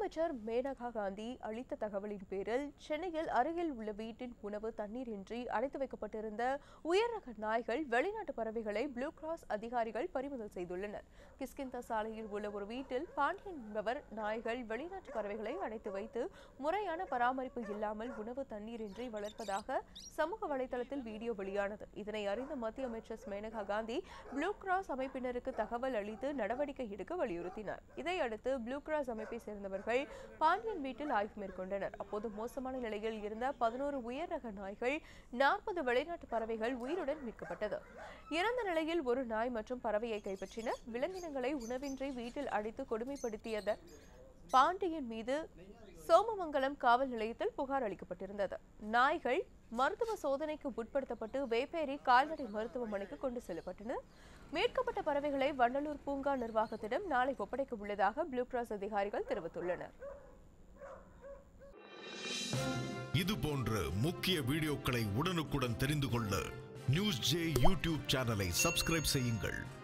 அமைச்சர் மேனகா காந்தி அளித்த தகவலின் பேரில் சென்னையில் அருகில் உள்ள வீட்டின் உணவு தண்ணீரின்றி அடைத்து வைக்கப்பட்டிருந்த உயர் ரக நாய்கள் வெளிநாட்டு பறவைகளை ப்ளூ கிராஸ் அதிகாரிகள் பறிமுதல் செய்துள்ளனர் கிஸ்கிந்தா சாலையில் உள்ள ஒரு வீட்டில் பாண்டியன் என்பவர் நாய்கள் வெளிநாட்டு பறவைகளை அடைத்து வைத்து முறையான பராமரிப்பு இல்லாமல் உணவு தண்ணீரின்றி வளர்ப்பதாக சமூக வலைதளத்தில் வீடியோ வெளியானது இதனை அறிந்த மத்திய அமைச்சர் மேனகா காந்தி ப்ளூ கிராஸ் அமைப்பினருக்கு தகவல் அளித்து நடவடிக்கை எடுக்க வலியுறுத்தினார் இதையடுத்து ப்ளூ கிராஸ் அமைப்பை சேர்ந்தவர்கள் பாண்டியன் வீட்டில் ஆய்வு மேற்கொண்டனர் அப்போது மோசமான நிலையில் இருந்த பதினோரு உயர் ரக நாய்கள் நாற்பது வெளிநாட்டு பறவைகள் உயிருடன் மீட்கப்பட்டது இறந்த நிலையில் ஒரு நாய் மற்றும் பறவையை கைப்பற்றினர் விலங்கினங்களை உணவின்றி வீட்டில் அடைத்து கொடுமைப்படுத்தியது பாண்டியன் மீது சோமமங்கலம் காவல் நிலையத்தில் புகார் அளிக்கப்பட்டிருந்தது நாய்கள் மருத்துவ சோதனைக்கு உட்படுத்தப்பட்டு வேப்பேரி கால்நடை மருத்துவமனைக்கு கொண்டு செல்லப்பட்டன மீட்கப்பட்ட பறவைகளை வண்டலூர் பூங்கா நிர்வாகத்திடம் நாளை ஒப்படைக்க உள்ளதாக ப்ளூ கிராஸ் அதிகாரிகள் தெரிவித்துள்ளனர் இது போன்ற முக்கிய வீடியோக்களை உடனுக்குடன் தெரிந்து கொள்ள நியூஸ் ஜே யூடியூப் சேனலை சப்ஸ்கிரைப் செய்யுங்கள்